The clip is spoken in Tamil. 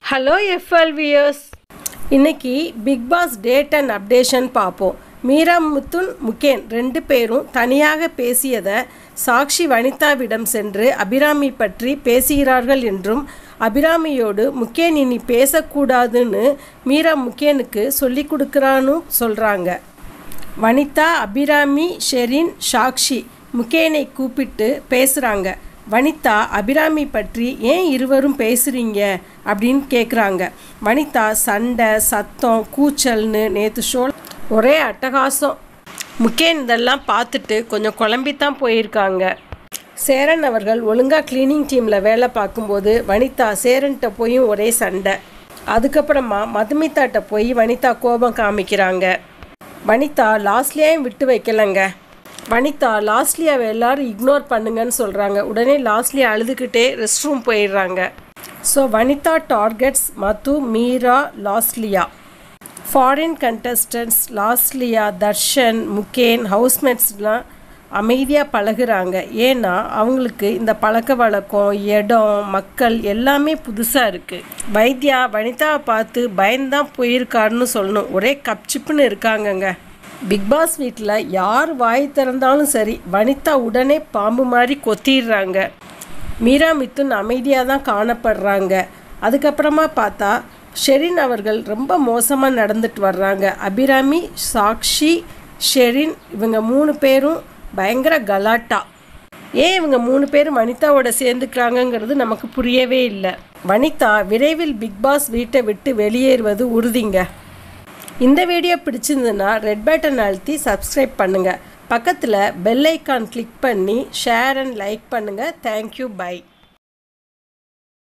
ஹலோ எஃப்எல் வியர்ஸ் இன்னைக்கு Bigg Boss date and updation பார்ப்போம் மீரா முத்துன் முகேன் ரெண்டு பேரும் தனியாக பேசியதை சாக்ஷி வனிதாவிடம் சென்று அபிராமி பற்றி பேசுகிறார்கள் என்றும் அபிராமியோடு முகேன் இனி பேசக்கூடாதுன்னு மீரா முகேனுக்கு சொல்லி கொடுக்குறான்னு சொல்கிறாங்க வனிதா அபிராமி ஷெரின் சாக்ஷி முகேனை கூப்பிட்டு பேசுகிறாங்க வனிதா அபிராமி பற்றி ஏன் இருவரும் பேசுகிறீங்க அப்படின்னு கேட்குறாங்க வனிதா சண்டை சத்தம் கூச்சல்னு நேற்று ஷோ ஒரே அட்டகாசம் முகேன் இதெல்லாம் பார்த்துட்டு கொஞ்சம் குழம்பித்தான் போயிருக்காங்க சேரன் அவர்கள் ஒழுங்காக க்ளீனிங் டீமில் வேலை பார்க்கும்போது வனிதா சேரன்கிட்ட போயும் ஒரே சண்டை அதுக்கப்புறமா மதுமிதாட்ட போய் வனிதா கோபம் காமிக்கிறாங்க வனிதா லாஸ்ட்லியாயும் விட்டு வைக்கலங்க வனிதா லாஸ்ட்லியாவை எல்லாரும் இக்னோர் பண்ணுங்கன்னு சொல்கிறாங்க உடனே லாஸ்ட்லியா அழுதுகிட்டே ரெஸ்ட் ரூம் போயிடுறாங்க so Vanitha targets Madhu Meera Losliya foreign contestants Losliya Tharshan Mugen ஹவுஸ்மேட்ஸ்லாம் அமைதியாக பழகுறாங்க ஏன்னா அவங்களுக்கு இந்த பழக்க வழக்கம் இடம் மக்கள் எல்லாமே புதுசாக இருக்குது வைத்தியா வனிதாவை பார்த்து பயந்தான் போயிருக்காருன்னு சொல்லணும் ஒரே கப்சிப்புன்னு இருக்காங்கங்க பிக் பாஸ் வீட்டில் யார் வாய் திறந்தாலும் சரி வனிதா உடனே பாம்பு மாதிரி கொத்திடுறாங்க மீரா மித்துன் அமைதியாக தான் காணப்படுறாங்க அதுக்கப்புறமா பார்த்தா ஷெரின் அவர்கள் ரொம்ப மோசமாக நடந்துட்டு வர்றாங்க அபிராமி சாக்ஷி ஷெரின் இவங்க மூணு பேரும் பயங்கர கலாட்டா ஏன் இவங்க மூணு பேரும் வனிதாவோட சேர்ந்துக்கிறாங்கங்கிறது நமக்கு புரியவே இல்லை வனிதா விரைவில் பிக் பாஸ் வீட்டை விட்டு வெளியேறுவது உறுதிங்க இந்த வீடியோ பிடிச்சிருந்ததுன்னா ரெட் பட்டன் அழுத்தி சப்ஸ்கிரைப் பண்ணுங்கள் பக்கத்தில் பெல் ஐக்கான் கிளிக் பண்ணி ஷேர் அண்ட் லைக் பண்ணுங்கள் தேங்க்யூ பை